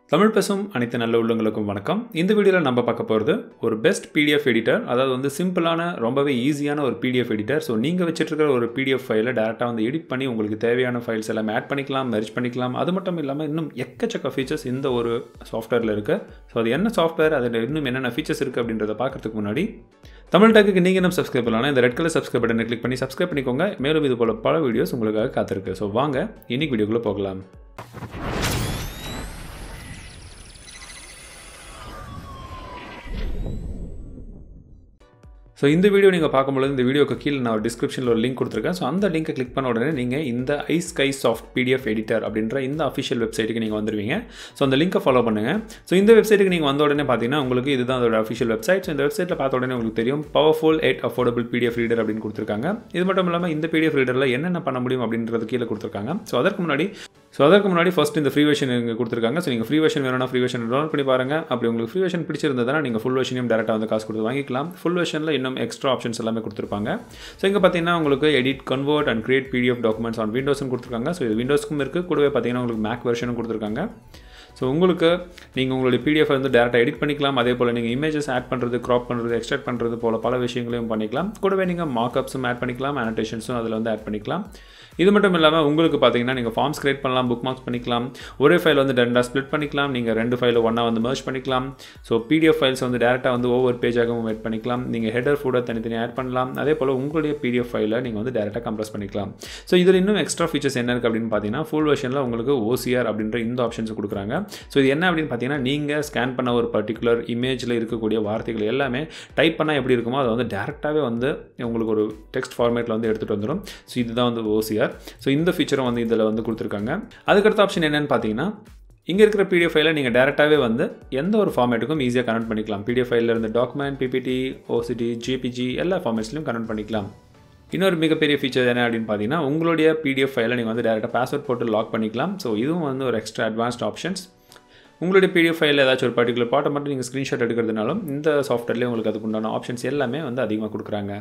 தமிழ் பேசும் அனைத்து நல்ல உள்ளங்களுக்கும் வணக்கம் இந்த வீடியோவில் நம்ம பார்க்க போகிறது ஒரு பெஸ்ட் பிடிஎஃப் எடிட்டர் அதாவது வந்து சிம்பிளான ரொம்பவே ஈஸியான ஒரு பிடிஎஃப் எடிட்டர் ஸோ நீங்கள் வச்சிருக்கிற ஒரு பிடிஎஃப் ஃபைலை டேரெக்டாக வந்து எடிட் பண்ணி உங்களுக்கு தேவையான ஃபைல்ஸ் எல்லாமே ஆட் பண்ணிக்கலாம் மெர்ஜ் பண்ணிக்கலாம் அது மட்டும் இல்லாமல் இன்னும் எக்கச்சக்க ஃபீச்சர்ஸ் இந்த ஒரு சாஃப்ட்வேரில் இருக்குது ஸோ அது என்ன சாஃப்ட்வேர் அதில் இன்னும் என்னென்ன ஃபீச்சர்ஸ் இருக்குது அப்படின்றத பார்க்கறதுக்கு முன்னாடி தமிழ் டேக்கு நீங்கள் இன்னும் சப்ஸ்கிரைப் பண்ணலாம் இந்த ரெட் கலர் சப்ஸ்கிரைப் பட்டனை கிளிக் பண்ணி சப்ஸ்கிரைப் பண்ணிக்கோங்க மேலும் இது போல் பல வீடியோஸ் உங்களுக்காக காத்திருக்கு ஸோ வாங்க இன்னைக்கு வீடியோக்குள்ளே போகலாம் ஸோ இந்த வீடியோ நீங்கள் பார்க்கும்போது இந்த வீடியோக்கு கீழே நான் டிஸ்கிரிப்ஷனில் ஒரு லிங்க் கொடுத்துருக்கேன் ஸோ அந்த லிங்கை கிளிக் பண்ண உடனே நீங்கள் இந்த iSkysoft PDF editor அப்படின்ற இந்த அஃபிஷியல் வெப்சைட்டுக்கு நீங்கள் வந்துடுவீங்க ஸோ அந்த லிங்கை ஃபாலோ பண்ணுங்கள் ஸோ இந்த வெப்சைட்டுக்கு நீங்கள் வந்த உடனே பார்த்தீங்கன்னா உங்களுக்கு இதுதான் அதோட அஃபிஷியல் வெப்சைட் ஸோ இந்த வெப்சைட்டில் பார்த்த உடனே உங்களுக்கு தெரியும் powerful and affordable PDF reader அப்படின்னு கொடுத்துருக்காங்க இது மட்டும் இல்லாமல் இந்த பிடிஎஃப் ரீடரில் என்னென்ன பண்ண முடியும் அப்படின்றது கீழே கொடுத்துருக்காங்க ஸோ அதற்கு முன்னாடி ஸோ அதற்கு முன்னாடி ஃபஸ்ட் இந்த ஃப்ரீ வெர்ஷன் இங்கே கொடுத்துருக்காங்க ஸோ நீங்கள் ஃப்ரீ வெர்ஷன் வேணும்னா ஃப்ரீ வெர்ஷன் டவுன்லோட் பண்ணி பாருங்கள் அப்படி உங்களுக்கு ஃப்ரீ வெர்ஷன் பிடிச்சிருந்ததுனா நீங்கள் ஃபுல் வெர்ஷனையும் டேரெக்டாக வந்து காசு கொடுத்து வாங்கிக்கலாம் ஃபுல் வெர்ஷனில் இன்னும் எக்ஸ்ட்ரா ஆப்ஷன்ஸ் எல்லாமே கொடுத்துருப்பாங்க ஸோ இங்கே பார்த்தீங்கன்னா உங்களுக்கு edit convert and create PDF documents on விண்டோஸ்னு கொடுத்துருக்காங்க ஸோ இது விண்டோஸ்க்கும் இருக்குது கூடவே பார்த்தீங்கன்னா உங்களுக்கு மேக் வெர்ஷனும் கொடுத்துருக்காங்க ஸோ உங்களுக்கு நீங்கள் உங்களுடைய பிடிஎஃப் வந்து டேரெக்டாக எடிட் பண்ணிக்கலாம் அதே போல் நீங்கள் இமேஜஸ் ஆட் பண்ணுறது க்ராப் பண்ணுறது எக்ஸ்ட்ராக்ட் பண்ணுறது போல் பல விஷயங்களையும் பண்ணிக்கலாம் கூடவே நீங்கள் மார்க்அப்ஸும் ஆட் பண்ணிக்கலாம் அனோட்டேஷன்ஸும் அதில் வந்து ஆட் பண்ணிக்கலாம் இது மட்டும் இல்லாமல் உங்களுக்கு பார்த்தீங்கன்னா நீங்கள் ஃபார்ம்ஸ் கிரியேட் பண்ணலாம் புக் மார்க்ஸ் பண்ணிக்கலாம் ஒரே ஃபைல் வந்து ரெண்டாக ஸ்ப்ளிட் பண்ணிக்கலாம் நீங்கள் ரெண்டு ஃபைலை ஒன்றா வந்து மர்ஜ் பண்ணிக்கலாம் ஸோ பிடிஎஃப் ஃபைல்ஸ் வந்து டேரெக்டாக வந்து ஒவ்வொரு பேஜாகவும் ஆட் பண்ணிக்கலாம் நீங்கள் ஹெடர் ஃபுட்டை தனித்தனியாக ஆட் பண்ணலாம் அதே போல் உங்களுடைய பிடிஎஃப் ஃபைலை நீங்கள் வந்து டேரெக்டாக கம்ப்ரஸ் பண்ணிக்கலாம் ஸோ இதில் இன்னும் எக்ஸ்ட்ரா ஃபீச்சர்ஸ் என்ன இருக்குது அப்படின்னு பார்த்தீங்கன்னா ஃபுல் வெர்ஷனில் உங்களுக்கு ஓசிஆர் அப்படின்ற இந்த ஆப்ஷன்ஸ் கொடுக்குறாங்க ஸோ இது என்ன அப்படின்னு பார்த்தீங்கன்னா நீங்கள் ஸ்கேன் பண்ண ஒரு பர்டிகுலர் இமேஜில் இருக்கக்கூடிய வார்த்தைகள் எல்லாமே டைப் பண்ணால் எப்படி இருக்குமோ அதை வந்து டேரெக்டாகவே வந்து உங்களுக்கு ஒரு டெக்ஸ்ட் ஃபார்மேட்டில் வந்து எடுத்துகிட்டு வந்துடும் ஸோ இதுதான் வந்து ஓசிஆர் ஸோ இந்த ஃபீச்சரும் வந்து இதில் வந்து கொடுத்துருக்காங்க அதுக்கடுத்த ஆப்ஷன் என்னென்னு பார்த்தீங்கன்னா இங்கே இருக்கிற பிடிஎஃப் ஃபைலை நீங்கள் டேரெக்டாகவே வந்து எந்த ஒரு ஃபார்மேட்டுக்கும் ஈஸியாக கனெக்ட் பண்ணிக்கலாம் பிடிஎஃப் ஃபைலில் இருந்து டாக்குமெண்ட் பிபிடி ஓசிடி ஜிபிஜி எல்லா ஃபார்மேட்ஸ்லையும் கனெக்ட் பண்ணிக்கலாம் இன்னொரு மிகப்பெரிய ஃபீச்சர் என்ன அப்படின்னு பார்த்தீங்கன்னா உங்களுடைய பிடிஎஃப் ஃபைலை நீங்கள் வந்து டேரெக்டாக பாஸ்வேர்ட் போட்டு லாக் பண்ணிக்கலாம் ஸோ இதுவும் வந்து ஒரு எக்ஸ்ட்ரா அட்வான்ஸ்ட் ஆப்ஷன்ஸ் உங்களுடைய பிடிஎஃப் ஃபைலில் ஏதாச்சும் ஒரு பர்டிகுலர் பாட்டை மட்டும் நீங்கள் ஸ்க்ரீன்ஷாட் எடுக்கிறதுனாலும் இந்த சாஃப்ட்வேர்லேயே உங்களுக்கு அதுக்கு உண்டான ஆப்ஷன்ஸ் எல்லாமே வந்து அதிகமாக கொடுக்குறாங்க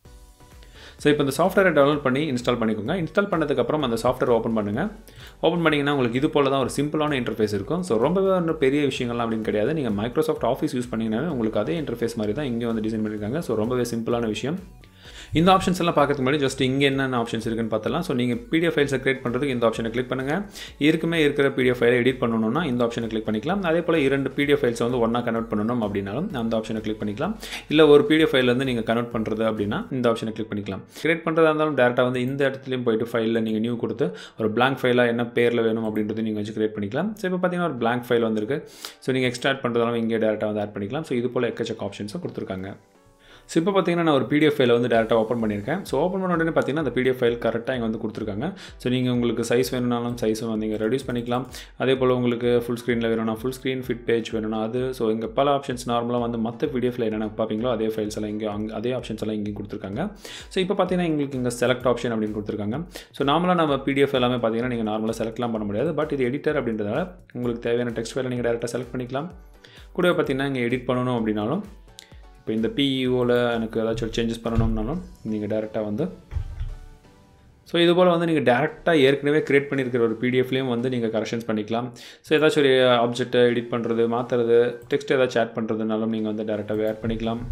ஸோ இப்போ இந்த சாஃப்ட்வேரை டவுன்லோட் பண்ணி இன்ஸ்டால் பண்ணிக்கோங்க இன்ஸ்டால் பண்ணதுக்கப்புறம் அந்த சாஃப்ட்வேர் ஓப்பன் பண்ணுங்கள் ஓப்பன் பண்ணிங்கன்னா உங்களுக்கு இது போல தான் ஒரு சிம்பிளான இன்டர்ஃபேஸ் இருக்கும் ஸோ ரொம்பவே ஒன்றும் பெரிய விஷயங்கள்லாம் அப்படின்னு கிடையாது நீங்கள் மைக்ரோசாஃப்ட் ஆஃபீஸ் யூஸ் பண்ணிங்கனாவே உங்களுக்கு அதே இன்டர்ஃபேஸ் மாதிரி தான் இங்கே வந்து டிசைன் பண்ணியிருக்காங்க ஸோ ரொம்பவே சிம்பிளான விஷயம் இந்த ஆப்ஷன்ஸ் எல்லாம் பார்க்கறதுக்கு முன்னாடி ஜஸ்ட் இங்கே என்னென்ன ஆப்ஷன்ஸ் இருக்குன்னு பார்த்தலாம் ஸோ நீங்கள் பிடிஎஃப் ஃபைல்ஸை கிரியேட் பண்ணுறதுக்கு இந்த ஆப்ஷனை கிளிக் பண்ணுங்கள் இருக்குமே இருக்கிற பிடிஎஃப் ஃபைலை எடிட் பண்ணணும்னா இந்த ஆப்ஷனை கிளிக் பண்ணிக்கலாம் அதே போல் இரண்டு பிடிஎஃப் ஃபைல்ஸை வந்து ஒன்றா கன்வெர்ட் பண்ணணும் அப்படின்னாலும் அந்த ஆப்ஷனை கிளிக் பண்ணிக்கலாம் இல்லை ஒரு பிடிஎஃப் ஃபைல் வந்து நீங்கள் கன்வெர்ட் பண்ணுறது அப்படின்னா இந்த ஆப்ஷனை கிளிக் பண்ணிக்கலாம் கிரியேட் பண்ணுறதா இருந்தாலும் டேரெக்டாக வந்து இந்த இடத்துலையும் போயிட்டு ஃபைலில் நீங்கள் நியூ கொடுத்து ஒரு பிளாங்க் ஃபைலாக என்ன பேரில் வேணும் அப்படின்றது நீங்கள் வச்சு கிரியேட் பண்ணிக்கலாம் ஸோ இப்போ பார்த்தீங்கன்னா ஒரு பிளாங்க் ஃபைல் வந்திருக்கு ஸோ நீங்கள் எக்ஸ்ட்ராக்ட் பண்ணுறதாலும் இங்கே டேரெக்டாக வந்து ஆட் பண்ணிக்கலாம் ஸோ இது போல் எக்கச்சக்க ஆப்ஷன்ஸும் கொடுத்துருக்காங்க ஸோ இப்போ பார்த்தீங்கன்னா நான் ஒரு பிடிஎஃப் ஃபைலை வந்து டேரெக்டாக ஓப்பன் பண்ணியிருக்கேன் ஸோ ஓப்பன் பண்ண உடனே பார்த்தீங்கன்னா அந்த பிடிஎஃப் ஃபைல் கரெக்டாக இங்கே வந்து கொடுத்துருக்காங்க ஸோ நீங்கள் உங்களுக்கு சைஸ் வேணும்னாலும் சைஸும் வந்து நீங்கள் ரெடியூஸ் பண்ணிக்கலாம் அதே போல் உங்களுக்கு ஃபுல் ஸ்க்ரீனில் வேணும்னா ஃபுல் ஸ்க்ரீன் ஃபிட் பேஜ் வேணும்னா அது ஸோ இங்கே பல ஆப்ஷன்ஸ் நார்மலாக வந்து மற்ற பிடிஎஃப்ல என்னென்ன பார்ப்பீங்களோ அதே ஃபைல்ஸ் எல்லாம் இங்கே அங்கே அதே ஆப்ஷன்ஸ் எல்லாம் இங்கே கொடுத்துருக்காங்க ஸோ இப்போ பார்த்தீங்கன்னா எங்களுக்கு இங்கே செலக்ட் ஆப்ஷன் அப்படின்னு கொடுத்துருக்காங்க ஸோ நார்மலாக நம்ம பிடிஎஃப் எல்லாமே பார்த்தீங்கன்னா நீங்கள் நார்மலாக செலக்ட்லாம் பண்ண முடியாது பட் இது எடிட்டர் அப்படின்றதால உங்களுக்கு தேவையான டெக்ஸ்ட் ஃபைலை நீங்கள் டேரெக்டாக செலக்ட் பண்ணிக்கலாம் கூடவே பார்த்தீங்கன்னா இங்கே எடிட் பண்ணணும் அப்படின்னாலும் இப்போ இந்த பிஇஓவில் எனக்கு ஏதாச்சும் ஒரு சேஞ்சஸ் பண்ணணும்னாலும் நீங்கள் டேரெக்டாக வந்து ஸோ இது போல் வந்து நீங்கள் டேரெக்டாக ஏற்கனவே க்ரியேட் பண்ணியிருக்கிற ஒரு பிடிஎஃப்லேயும் வந்து நீங்கள் கரெக்ஷன்ஸ் பண்ணிக்கலாம் ஸோ ஏதாச்சும் ஒரு ஆப்ஜெக்ட்டை எடிட் பண்ணுறது மாற்றுறது டெக்ஸ்ட் ஏதாச்சும் ஆட் பண்ணுறதுனாலும் நீங்கள் வந்து டேரெக்டாகவே ஆட் பண்ணிக்கலாம்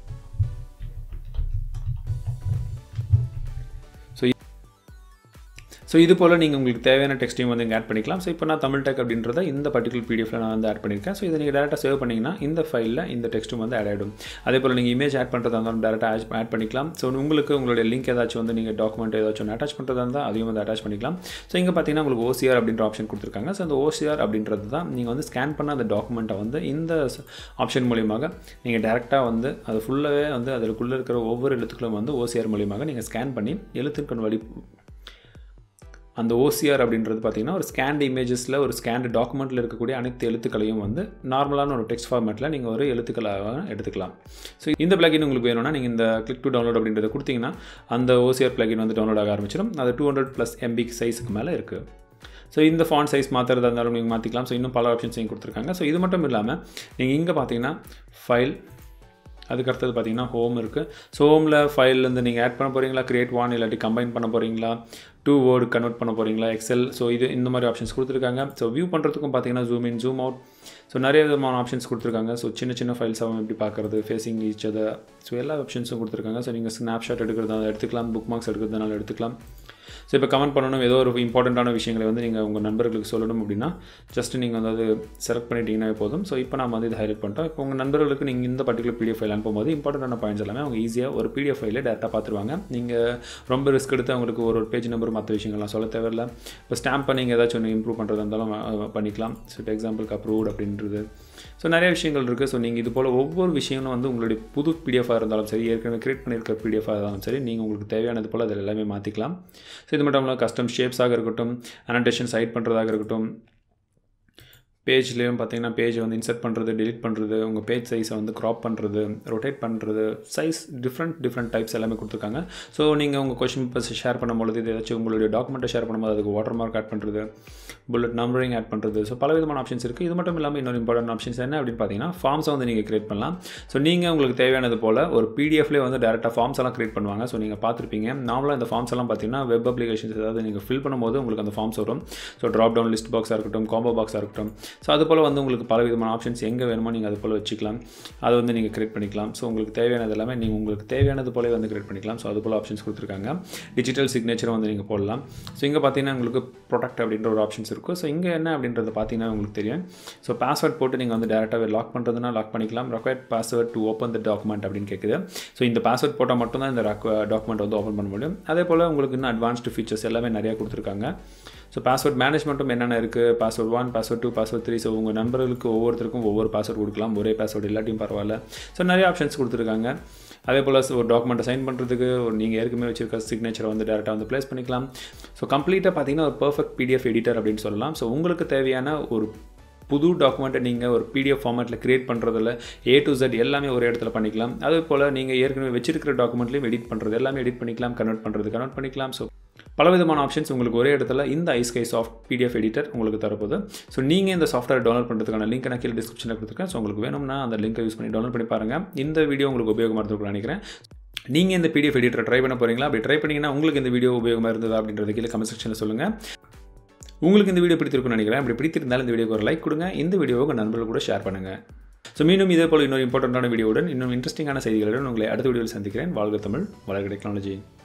ஸோ இது போல் நீங்கள் உங்களுக்கு தேவையான டெக்ஸ்ட்டையும் வந்து இங்கே ஆட் பண்ணிக்கலாம் ஸோ இப்போ நான் தமிழ் டெக் அப்படின்றத இந்த பர்டிகுலர் பிடிஎஃப்ல நான் வந்து ஆட் பண்ணியிருக்கேன் ஸோ இதை நீங்கள் டேரெக்டாக சேவ் பண்ணிங்கன்னா இந்த ஃபைலில் இந்த டெக்ஸ்ட்டும் வந்து ஆட் ஆகிடும் அதே போல் நீங்கள் இமேஜ் ஆட் பண்ணுறதா இருந்தாலும் டேரெக்டாக ஆட் பண்ணிக்கலாம் ஸோ உங்களுக்கு உங்களுடைய லிங்க் ஏதாச்சும் வந்து நீங்கள் டாக்குமெண்ட் ஏதாச்சும் அட்டாச் பண்ணுறதா இருந்தால் அதையும் வந்து அட்டாச் பண்ணிக்கலாம் ஸோ இங்கே பார்த்தீங்கன்னா உங்களுக்கு ஓசிஆர் அப்படின்ற ஆப்ஷன் கொடுத்துருக்காங்க ஸோ அந்த ஓசிஆர் அப்படின்றது தான் நீங்கள் வந்து ஸ்கேன் பண்ண அந்த டாக்குமெண்ட்டை வந்து இந்த ஆப்ஷன் மூலியமாக நீங்கள் டேரெக்டாக வந்து அது ஃபுல்லாகவே வந்து அதற்குள்ளே இருக்கிற ஒவ்வொரு எழுத்துக்களும் வந்து ஓசிஆர் மூலியமாக நீங்கள் ஸ்கேன் பண்ணி எழுத்துக்கள் வழி அந்த ஓசிஆர் அப்படின்றது பார்த்தீங்கன்னா ஒரு ஸ்கேண்ட் இமேஜஸில் ஒரு ஸ்கேண்ட் டாக்குமெண்ட்டில் இருக்கக்கூடிய அனைத்து எழுத்துக்களையும் வந்து நார்மலான ஒரு டெக்ஸ்ட் ஃபார்மேட்டில் நீங்கள் ஒரு எழுத்துக்களாக எடுத்துக்கலாம் ஸோ இந்த பிளகின் உங்களுக்கு வேணும்னா நீங்கள் இந்த கிளிக் டு டவுன்லோட் அப்படின்றத கொடுத்தீங்கன்னா அந்த ஓசிஆர் பிளகின் வந்து டவுன்லோட் ஆக ஆரம்பிச்சிடும் அது டூ ஹண்ட்ரட் ப்ளஸ் எம்பி சைஸுக்கு மேலே இருக்குது ஸோ இந்த ஃபாண்ட் சைஸ் மாற்றுறதா இருந்தாலும் நீங்கள் மாற்றிக்கலாம் ஸோ இன்னும் பல ஆப்ஷன்ஸையும் கொடுத்துருக்காங்க ஸோ இது மட்டும் இல்லாமல் நீங்கள் இங்கே பார்த்தீங்கன்னா ஃபைல் அதுக்கு அடுத்தது பார்த்தீங்கன்னா ஹோம் இருக்குது ஸோ ஹோமில் ஃபைல்லேருந்து நீங்கள் ஆட் பண்ண போகிறீங்களா கிரியேட் ஒன் இல்லாட்டி கம்பைன் பண்ண போகிறீங்களா டூ வேர்டு கன்வெர்ட் பண்ண போகிறீங்களா எக்ஸல் ஸோ இது இந்த மாதிரி ஆப்ஷன்ஸ் கொடுத்துருக்காங்க ஸோ வியூ பண்ணுறதுக்கும் பார்த்தீங்கன்னா zoom in zoom out so நிறைய விதமான ஆப்ஷன்ஸ் கொடுத்துருக்காங்க ஸோ சின்ன சின்ன ஃபைல்ஸ் அவன் எப்படி பார்க்குறது ஃபேஸிங் ஈச் அதை ஸோ எல்லா ஆப்ஷன்ஸும் கொடுத்துருக்காங்க ஸோ நீங்கள் ஸ்னாப்ஷாட் எடுக்கிறதால எடுத்துக்கலாம் புக் மார்க்ஸ் எடுக்கிறதுனால எடுத்துக்கலாம் ஸோ இப்போ கமெண்ட் பண்ணணும் ஏதோ ஒரு இம்பார்ட்டண்ட்டான விஷயங்களை வந்து நீங்கள் உங்கள் நண்பர்களுக்கு சொல்லணும் அப்படின்னா ஜஸ்ட் நீங்கள் வந்து அது செலக்ட் பண்ணிட்டீங்கன்னா போதும் ஸோ இப்போ நம்ம வந்து இது ஹைலைட் பண்ணிட்டோம் இப்போ உங்கள் நண்பர்களுக்கு நீங்கள் இந்த பர்டிகுலர் பிடிஎஃப் ஃபைல் அனுப்பும்போது இம்பார்ட்டண்டான பாயிண்ட்ஸ் எல்லாமே அவங்க ஈஸியாக ஒரு பிடிஎஃப் ஃபைலே டேரெக்டாக பார்த்துருவாங்க நீங்கள் ரொம்ப ரிஸ்க் எடுத்து அவங்களுக்கு ஒரு ஒரு பேஜ் நம்பர் மற்ற விஷயங்கள்லாம் சொல்ல தேவையில்ல இப்போ ஸ்டாம்பை நீங்கள் ஏதாச்சும் ஒன்று இம்ப்ரூவ் பண்ணுறதா இருந்தாலும் அஹ், பண்ணிக்கலாம் ஸோ இப்போ எக்ஸாம்பிளுக்கு அப்ரூவ்ட் அப்படின்றது ஸோ நிறைய விஷயங்கள் இருக்குது ஸோ நீங்கள் இது போல் ஒவ்வொரு விஷயங்களும் வந்து உங்களுடைய புது பிடிஎஃபாக இருந்தாலும் சரி ஏற்கனவே கிரியேட் பண்ணியிருக்க பிடிஎஃபாக இருந்தாலும் சரி நீங்கள் உங்களுக்கு தேவையானது போல் அதில் எல்லாமே மாற்றிக்கலாம் ஸோ இது மட்டும் இல்லாமல் கஸ்டம் ஷேப்ஸாக இருக்கட்டும் அனடேஷன் சைட் பண்ணுறதாக இருக்கட்டும் பேஜ்லேயும் பார்த்தீங்கன்னா பேஜை வந்து இன்சர்ட் பண்ணுறது delete பண்ணுறது உங்கள் பேஜ் சைஸை வந்து க்ராப் பண்ணுறது ரொட்டேட் பண்ணுறது சைஸ் டிஃப்ரெண்ட் டிஃப்ரெண்ட் டைப்ஸ் எல்லாமே கொடுத்துருக்காங்க ஸோ நீங்கள் உங்கள் கொஷின் பேப்பர்ஸ் ஷேர் பண்ணும்பொழுது இது ஏதாச்சும் உங்களுடைய டாக்குமெண்ட்டை ஷேர் பண்ணும்போது அதுக்கு வாட்டர் மார்க் ஆட் பண்ணுறது புல்லட் நம்பரிங் ஆட் பண்ணுறது ஸோ பல விதமான ஆப்ஷன்ஸ் இருக்குது இது மட்டும் இல்லாமல் இன்னொரு இம்பார்ட்டன்ட் ஆப்ஷன்ஸ் என்ன அப்படின்னு பார்த்தீங்கன்னா ஃபார்ம்ஸை வந்து நீங்கள் கிரியேட் பண்ணலாம் ஸோ நீங்கள் உங்களுக்கு தேவையானது போல் ஒரு பிடிஎஃப்லேயே வந்து டேரெக்டாக ஃபார்ம்ஸ் எல்லாம் கிரியேட் பண்ணுவாங்க ஸோ நீங்கள் பார்த்துருப்பீங்க நார்மலாக இந்த ஃபார்ம்ஸ் எல்லாம் பார்த்தீங்கன்னா வெப் அப்ளிகேஷன்ஸ் ஏதாவது நீங்கள் ஃபில் பண்ணும்போது உங்களுக்கு அந்த ஃபார்ம்ஸ் வரும் ஸோ ட்ராப் டவுன் லிஸ்ட் பாக்ஸாக இருக்கட்டும் காம்போ பாக்ஸாக இருக்கட்டும் ஸோ அது போல் வந்து உங்களுக்கு பல விதமான ஆப்ஷன்ஸ் எங்கே வேணுமோ நீங்கள் அது போல் வச்சுக்கலாம் அதை வந்து நீங்கள் கிரியேட் பண்ணிக்கலாம் ஸோ உங்களுக்கு தேவையானது எல்லாமே நீங்கள் உங்களுக்கு தேவையானது போல வந்து கிரியேட் பண்ணிக்கலாம் ஸோ அது போல் ஆப்ஷன்ஸ் கொடுத்துருக்காங்க டிஜிட்டல் சிக்னேச்சரை வந்து நீங்கள் போடலாம் ஸோ இங்கே பார்த்தீங்கன்னா உங்களுக்கு ப்ரொடக்ட் அப்படின்ற ஒரு ஆப்ஷன்ஸ் இருக்கும் ஸோ இங்கே என்ன அப்படின்றது பார்த்தீங்கன்னா உங்களுக்கு தெரியும் ஸோ பாஸ்வேர்ட் போட்டு நீங்கள் வந்து டேரெக்டாகவே லாக் பண்ணுறதுனா லாக் பண்ணிக்கலாம் required password to open the document அப்படின்னு கேட்குது ஸோ இந்த பாஸ்வேர்ட் போட்டால் மட்டும்தான் இந்த டாக்குமெண்ட் வந்து ஓப்பன் பண்ண முடியும் அதே போல் உங்களுக்கு இன்னும் அட்வான்ஸ்டு ஃபீச்சர்ஸ் எல்லாமே நிறையா கொடுத்துருக்காங்க ஸோ பாஸ்வேர்ட் மேனேஜ்மெண்ட்டும் என்னென்ன இருக்குது password one password two password three so உங்கள் நண்பர்களுக்கு ஒவ்வொருத்தருக்கும் ஒவ்வொரு பாஸ்வேர்ட் கொடுக்கலாம் ஒரே பாஸ்வேர்ட் இல்லாட்டியும் பரவாயில்ல ஸோ நிறைய ஆப்ஷன்ஸ் கொடுத்துருக்காங்க அதே போல் ஒரு டாக்குமெண்ட்டை சைன் பண்ணுறதுக்கு ஒரு நீங்கள் ஏற்கனவே வச்சிருக்க சிக்னேச்சரை வந்து டேரெக்டாக வந்து ப்ளேஸ் பண்ணிக்கலாம் ஸோ கம்ப்ளீட்டாக பார்த்தீங்கன்னா ஒரு பர்ஃபெக்ட் பிடிஎஃப் எடிட்டர் அப்படின்னு சொல்லலாம் ஸோ உங்களுக்கு தேவையான ஒரு புது டாக்குமெண்ட்டை நீங்கள் ஒரு பிடிஎஃப் ஃபார்மேட்டில் கிரியேட் பண்ணுறதுல ஏ டு Z எல்லாமே ஒரு இடத்துல பண்ணிக்கலாம் அதே போல் நீங்கள் ஏற்கனவே வச்சிருக்கிற டாக்குமெண்ட்லையும் எடிட் பண்ணுறது எல்லாமே எடிட் பண்ணிக்கலாம் கன்வெர்ட் பண்ணுறது கன்வெர்ட் பண்ணிக்கலாம் ஸோ பலவிதமான ஆப்ஷன்ஸ் உங்களுக்கு ஒரே இடத்துல இந்த ஐஸ்கை சாஃப்ட் பிடிஎஃப் எடிட்டர் உங்களுக்கு தரப்போகுது ஸோ நீங்கள் இந்த சாஃப்ட்வேர் டவுன்லோட் பண்ணுறதுக்கான லிங்க் நான் கீழே டிஸ்கிரிப்ஷனில் கொடுத்துருக்கேன் ஸோ உங்களுக்கு வேணும்னா அந்த லிங்கை யூஸ் பண்ணி டவுன்லோட் பண்ணி பாருங்கள் இந்த வீடியோ உங்களுக்கு உபயோகமாக இருந்திருக்கும்னு நினைக்கிறேன் நீங்கள் இந்த பிடிஎஃப் எடிட்டர் ட்ரை பண்ண போகிறீங்களா அப்படி ட்ரை பண்ணிங்கன்னா உங்களுக்கு இந்த வீடியோ உபயோகமாக இருந்ததா அப்படின்றது கீழே கமெண்ட் செக்ஷனில் சொல்லுங்கள் உங்களுக்கு இந்த வீடியோ பிடித்திருக்கும்னு நினைக்கிறேன் அப்படி பிடித்திருந்தாலும் இந்த வீடியோக்கு ஒரு லைக் கொடுங்க இந்த வீடியோவை உங்கள் நண்பர்கள் கூட ஷேர் பண்ணுங்கள் ஸோ மீண்டும் இதே போல் இன்னொரு இம்பார்ட்டண்ட்டான வீடியோவுடன் இன்னும் இன்ட்ரெஸ்டிங்கான செய்திகளுடன் உங்களை அடுத்த வீடியோவில் சந்திக்கிறேன் வாழ்க தமிழ் வளர்க டெக்னாலஜி